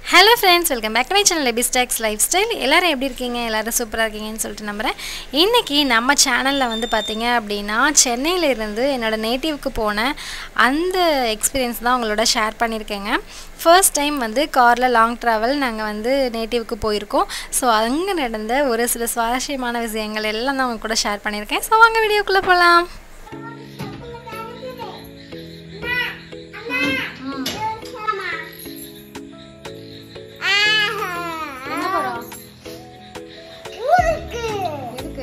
hello friends welcome back to my channel எபிஸ்டாக்ஸ் lifestyle எல்லோரும் எப்படி இருக்கீங்க எல்லோரும் சூப்பராக இருக்கீங்கன்னு சொல்லிட்டு நம்புகிறேன் இன்றைக்கி நம்ம சேனலில் வந்து பார்த்தீங்க அப்படின்னா சென்னையிலேருந்து என்னோடய நேட்டிவ்க்கு போன அந்த எக்ஸ்பீரியன்ஸ் தான் உங்களோட ஷேர் பண்ணியிருக்கேங்க ஃபர்ஸ்ட் டைம் வந்து காரில் லாங் ட்ராவல் நாங்கள் வந்து நேட்டிவ்க்கு போயிருக்கோம் ஸோ அங்கே நடந்த ஒரு சில சுவாரஸ்யமான விஷயங்கள் எல்லாம் தான் உங்க கூட ஷேர் பண்ணியிருக்கேன் ஸோ வாங்க வீடியோக்குள்ளே போகலாம் என்ன போகிறோம் எதுக்கு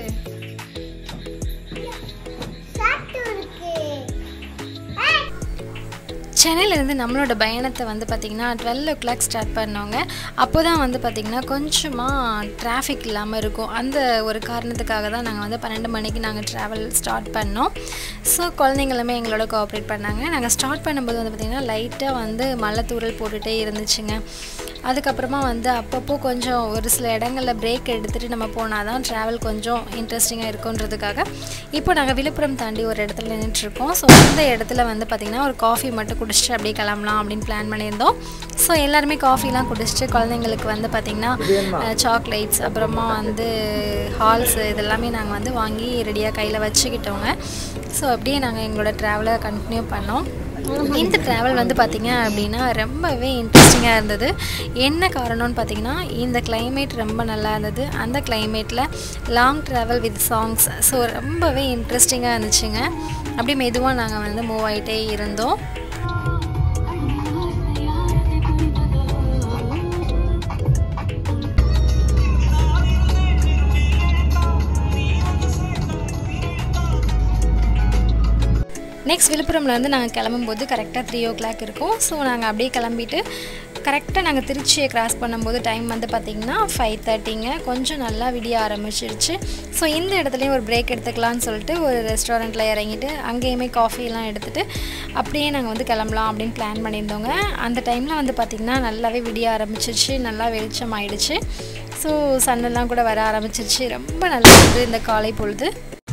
சென்னையிலேருந்து நம்மளோட பயணத்தை வந்து பார்த்திங்கன்னா டுவெல் ஓ கிளாக் ஸ்டார்ட் பண்ணோங்க அப்போ தான் வந்து பார்த்திங்கன்னா கொஞ்சமாக டிராஃபிக் இல்லாமல் இருக்கும் அந்த ஒரு காரணத்துக்காக தான் நாங்கள் வந்து பன்னெண்டு மணிக்கு நாங்கள் ட்ராவல் ஸ்டார்ட் பண்ணோம் ஸோ குழந்தைங்களுமே எங்களோட கோஆப்ரேட் பண்ணாங்க நாங்கள் ஸ்டார்ட் பண்ணும்போது வந்து பார்த்திங்கன்னா லைட்டாக வந்து மழை தூரல் போட்டுகிட்டே இருந்துச்சுங்க அதுக்கப்புறமா வந்து அப்பப்போ கொஞ்சம் ஒரு சில இடங்களில் பிரேக் எடுத்துகிட்டு நம்ம போனால் தான் ட்ராவல் கொஞ்சம் இன்ட்ரெஸ்டிங்காக இருக்குன்றதுக்காக இப்போ நாங்கள் விழுப்புரம் தாண்டி ஒரு இடத்துல நின்றுட்டுருக்கோம் ஸோ அந்த இடத்துல வந்து பார்த்திங்கன்னா ஒரு காஃபி மட்டும் குடிச்சிட்டு அப்படியே கிளம்பலாம் அப்படின்னு பிளான் பண்ணியிருந்தோம் ஸோ எல்லாருமே காஃபிலாம் குடிச்சிட்டு குழந்தைங்களுக்கு வந்து பார்த்திங்கன்னா சாக்லேட்ஸ் அப்புறமா வந்து ஹால்ஸ் இதெல்லாமே நாங்கள் வந்து வாங்கி ரெடியாக கையில் வச்சுக்கிட்டோங்க ஸோ அப்படியே நாங்கள் எங்களோட ட்ராவலை கண்டினியூ பண்ணோம் இந்த ட்ராவல் வந்து பார்த்திங்க அப்படின்னா ரொம்பவே இன்ட்ரெஸ்டிங்காக இருந்தது என்ன காரணம்னு பார்த்தீங்கன்னா இந்த கிளைமேட் ரொம்ப நல்லா இருந்தது அந்த கிளைமேட்டில் long travel with songs so ரொம்பவே இன்ட்ரெஸ்டிங்காக இருந்துச்சுங்க அப்படியே மெதுவாக நாங்கள் வந்து மூவ் ஆகிட்டே இருந்தோம் நெக்ஸ்ட் விழுப்புரம்லேருந்து நாங்கள் கிளம்பும்போது கரெக்டாக த்ரீ ஓ கிளாக் இருக்கும் ஸோ நாங்கள் அப்படியே கிளம்பிட்டு கரெக்டாக நாங்கள் திருச்சியை கிராஸ் பண்ணும்போது டைம் வந்து பார்த்திங்கன்னா ஃபைவ் தேர்ட்டிங்க கொஞ்சம் நல்லா விடிய ஆரம்பிச்சிருச்சு ஸோ இந்த இடத்துலையும் ஒரு பிரேக் எடுத்துக்கலாம்னு சொல்லிட்டு ஒரு ரெஸ்டாரண்ட்டில் இறங்கிட்டு அங்கேயுமே காஃபிலாம் எடுத்துகிட்டு அப்படியே நாங்கள் வந்து கிளம்பலாம் அப்படின்னு பிளான் பண்ணியிருந்தோங்க அந்த டைமில் வந்து பார்த்திங்கன்னா நல்லாவே விடிய ஆரம்பிச்சிருச்சு நல்லா வெளிச்சம் ஆயிடுச்சு ஸோ சன்னெல்லாம் கூட வர ஆரம்பிச்சிருச்சு ரொம்ப நல்லா இருந்தது இந்த காலை பொழுது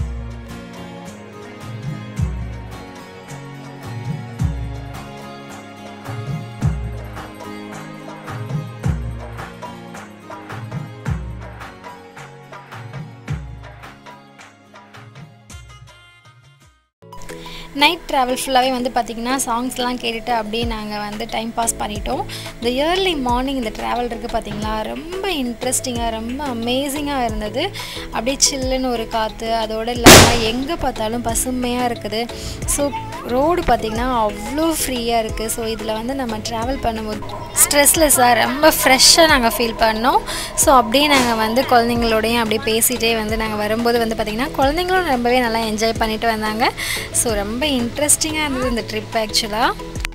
நைட் ட்ராவல் ஃபுல்லாகவே வந்து பார்த்திங்கன்னா சாங்ஸ்லாம் கேட்டுட்டு அப்படியே நாங்கள் வந்து டைம் பாஸ் பண்ணிட்டோம் இந்த இயர்லி மார்னிங் இந்த ட்ராவல் இருக்குது பார்த்திங்களா ரொம்ப இன்ட்ரெஸ்டிங்காக ரொம்ப அமேசிங்காக இருந்தது அப்படியே சில்லுன்னு ஒரு காற்று அதோடு இல்லாமல் எங்கே பார்த்தாலும் பசுமையாக இருக்குது ஸோ ரோடு பார்த்திங்கன்னா அவ்வளோ ஃப்ரீயாக இருக்குது ஸோ இதில் வந்து நம்ம ட்ராவல் பண்ணும்போது ஸ்ட்ரெஸ்லெஸ்ஸாக ரொம்ப ஃப்ரெஷ்ஷாக நாங்கள் ஃபீல் பண்ணோம் ஸோ அப்படியே நாங்கள் வந்து குழந்தைங்களோடையும் அப்படியே பேசிகிட்டே வந்து நாங்கள் வரும்போது வந்து பார்த்திங்கன்னா குழந்தைங்களும் ரொம்பவே நல்லா என்ஜாய் பண்ணிட்டு வந்தாங்க ஸோ ரொம்ப இன்ட்ரெஸ்டிங்காக இருந்தது இந்த ட்ரிப் ஆக்சுவலாக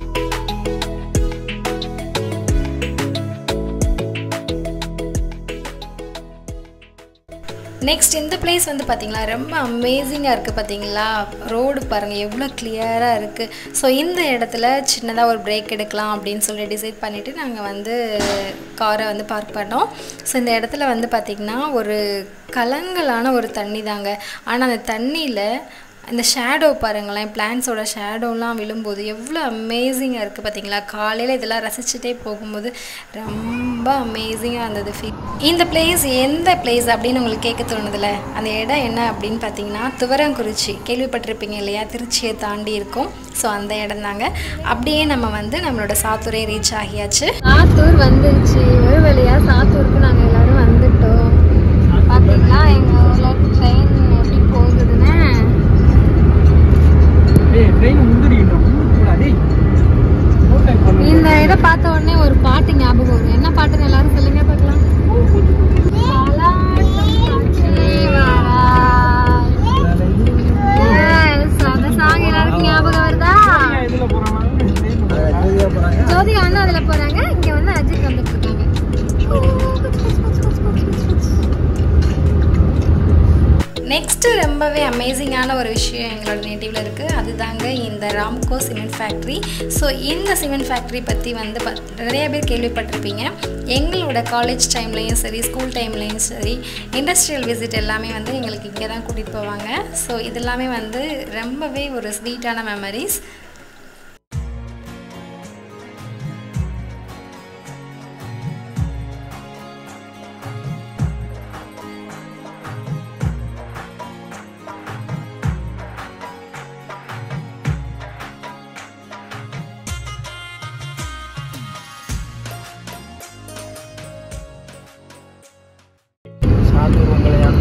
நெக்ஸ்ட் இந்த பிளேஸ் வந்து பார்த்திங்களா ரொம்ப அமேசிங்காக இருக்குது பார்த்தீங்களா ரோடு பாருங்கள் எவ்வளோ கிளியராக இருக்குது ஸோ இந்த இடத்துல சின்னதாக ஒரு பிரேக் எடுக்கலாம் அப்படின்னு சொல்லி டிசைட் பண்ணிவிட்டு நாங்கள் வந்து காரை வந்து பார்க் பண்ணோம் ஸோ இந்த இடத்துல வந்து பார்த்திங்கன்னா ஒரு கலங்கலான ஒரு தண்ணி தாங்க ஆனால் அந்த தண்ணியில் இந்த ஷேடோ பாருங்களேன் பிளான்ஸோட ஷேடோலாம் விழும்போது எவ்வளோ அமேசிங்காக இருக்குது பார்த்தீங்களா காலையில் இதெல்லாம் ரசிச்சுட்டே போகும்போது ரொம்ப அமேசிங்காக இருந்தது ஃபீல் இந்த பிளேஸ் எந்த பிளேஸ் அப்படின்னு உங்களுக்கு கேட்க தோணுதில்ல அந்த இடம் என்ன அப்படின்னு பார்த்தீங்கன்னா துவரங்குறிச்சி கேள்விப்பட்டிருப்பீங்க இல்லையா திருச்சியை தாண்டி இருக்கும் ஸோ அந்த இடம் தாங்க அப்படியே நம்ம வந்து நம்மளோட சாத்தூரே ரீச் ஆகியாச்சு சாத்தூர் வந்துருச்சு ஒரு வழியாக சாத்தூருக்கு நாங்கள் எல்லோரும் வந்துட்டோம் பார்த்தீங்களா எங்கள் ஊரில் ட்ரெயின் எப்படி போகுதுன்னு இந்த இதை பார்த்த உடனே ஒரு பாட்டு ஞாபகம் வரும் என்ன பாட்டுன்னு எல்லாரும் சொல்லுங்க பார்க்கலாம் அந்த சாங் எல்லாருக்கும் ஞாபகம் வருதா ஜோதிகா அண்ணா அதுல போறாங்க இங்க வந்து அஜித் வந்துட்டு இருக்காங்க நெக்ஸ்ட்டு ரொம்பவே அமேசிங்கான ஒரு விஷயம் எங்களோட நேட்டிவில் இருக்குது அதுதாங்க இந்த ராம்கோ சிமெண்ட் ஃபேக்ட்ரி ஸோ இந்த சிமெண்ட் ஃபேக்ட்ரி பற்றி வந்து ப நிறைய பேர் கேள்விப்பட்டிருப்பீங்க எங்களோட காலேஜ் டைம்லேயும் சரி ஸ்கூல் டைம்லேயும் சரி இண்டஸ்ட்ரியல் விசிட் எல்லாமே வந்து எங்களுக்கு இங்கே தான் கூட்டிகிட்டு போவாங்க ஸோ இதெல்லாமே வந்து ரொம்பவே ஒரு ஸ்வீட்டான மெமரிஸ்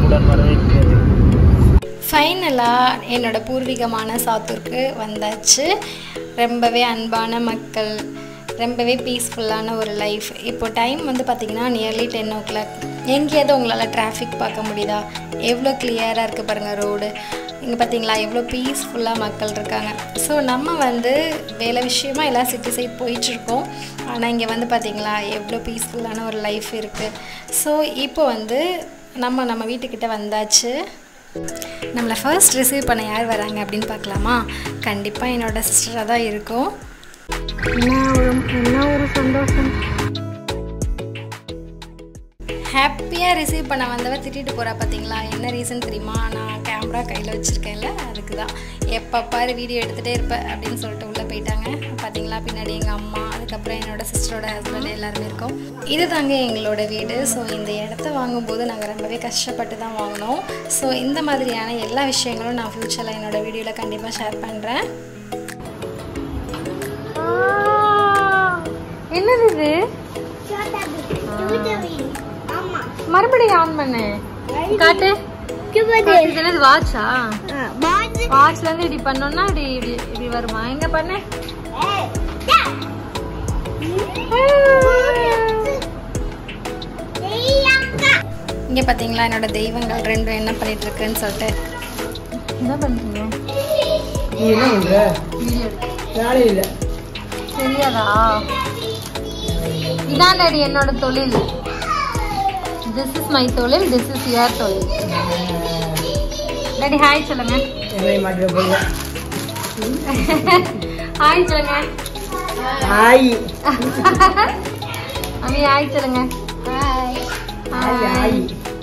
அன்புடன் வரவேற்கிறது ஃபைனலாக என்னோட பூர்வீகமான சாத்தூருக்கு வந்தாச்சு ரொம்பவே அன்பான மக்கள் ரொம்பவே பீஸ்ஃபுல்லான ஒரு லைஃப் இப்போ டைம் வந்து பார்த்திங்கன்னா நியர்லி டென் ஓ கிளாக் எங்கேயாவது உங்களால் டிராஃபிக் பார்க்க முடியுதா எவ்வளோ கிளியராக இருக்குது பாருங்கள் ரோடு இங்கே பார்த்தீங்களா எவ்வளோ பீஸ்ஃபுல்லாக மக்கள் இருக்காங்க ஸோ நம்ம வந்து வேலை விஷயமா எல்லாம் சிட்டி சைட் போயிட்டுருக்கோம் ஆனால் இங்கே வந்து பார்த்திங்களா எவ்வளோ பீஸ்ஃபுல்லான ஒரு லைஃப் இருக்குது ஸோ இப்போ வந்து நம்ம நம்ம வீட்டுக்கிட்ட வந்தாச்சு நம்மளை ஃபர்ஸ்ட் ரிசீவ் பண்ண யார் வராங்க அப்படின்னு பார்க்கலாமா கண்டிப்பாக என்னோட சிஸ்டராக தான் இருக்கும் என்ன ஒரு என்ன ஒரு சந்தோஷம் ஹாப்பியாக ரிசீவ் பண்ண வந்தவ திட்டிட்டு போகிறா பார்த்தீங்களா என்ன ரீசன் தெரியுமா நான் கேமரா கையில் வச்சுருக்கேன்ல அதுக்கு தான் எப்போ பாரு வீடியோ எடுத்துகிட்டே இருப்பேன் அப்படின்னு சொல்லிட்டு உள்ளே போயிட்டாங்க பார்த்தீங்களா பின்னாடி எங்கள் அம்மா அதுக்கப்புறம் என்னோட சிஸ்டரோட ஹஸ்பண்ட் எல்லாருமே இருக்கோம் இது தாங்க எங்களோட வீடு ஸோ இந்த இடத்த வாங்கும்போது நாங்கள் ரொம்பவே கஷ்டப்பட்டு தான் வாங்கினோம் ஸோ இந்த மாதிரியான எல்லா விஷயங்களும் நான் ஃப்யூச்சரில் என்னோட வீடியோவில் கண்டிப்பாக ஷேர் பண்ணுறேன் என்னது இது மறுபடியும் ஆன் பண்ணு காட்டு என்னது வாட்சா வாட்ச்ல இருந்து இப்படி பண்ணோம்னா இப்படி இப்படி இப்படி வருமா எங்க பண்ணு இங்க பாத்தீங்களா என்னோட தெய்வங்கள் ரெண்டும் என்ன பண்ணிட்டு இருக்குன்னு சொல்லிட்டு என்ன பண்றீங்க நீ என்ன பண்ற வீடியோ எடுக்க வேலை இல்லை தெரியாதா இதான் டாடி என்னோட தொழில் திஸ் இஸ் மை தொழில் திஸ் இஸ் யுவர் தொழில் டாடி ஹாய் சொல்லுங்க என்னை மாட்டிட போங்க ஹாய் சொல்லுங்க ஆய் அம்மி ஹாய் சொல்லுங்க ஹாய் ஆய் ஆய்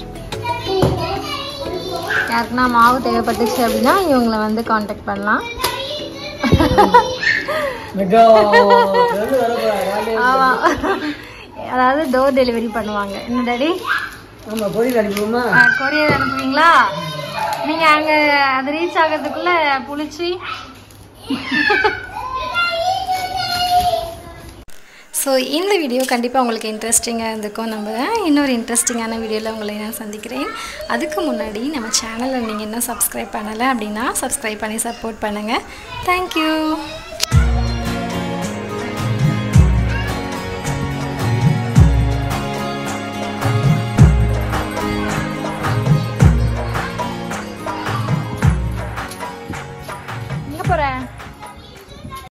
யாருக்குன்னா மாவு தேவைப்பட்டுச்சு அப்படின்னா இவங்களை வந்து காண்டாக்ட் பண்ணலாம் மெகா திறந்து வரப்போறா ஆமா அதாவது டோர் டெலிவரி பண்ணுவாங்க என்ன டாடி ஆமா பொரியல் அனுப்புவோமா கொரியர் அனுப்புவீங்களா நீங்க அங்க அது ரீச் ஆகிறதுக்குள்ள புளிச்சு ஸோ இந்த வீடியோ கண்டிப்பாக உங்களுக்கு இன்ட்ரெஸ்டிங்காக இருந்திருக்கும் நம்புகிறேன் இன்னொரு இன்ட்ரெஸ்டிங்கான வீடியோவில் உங்களை நான் சந்திக்கிறேன் அதுக்கு முன்னாடி நம்ம சேனலை நீங்கள் இன்னும் சப்ஸ்கிரைப் பண்ணலை அப்படின்னா சப்ஸ்கிரைப் பண்ணி சப்போர்ட் பண்ணுங்கள் தேங்க்யூ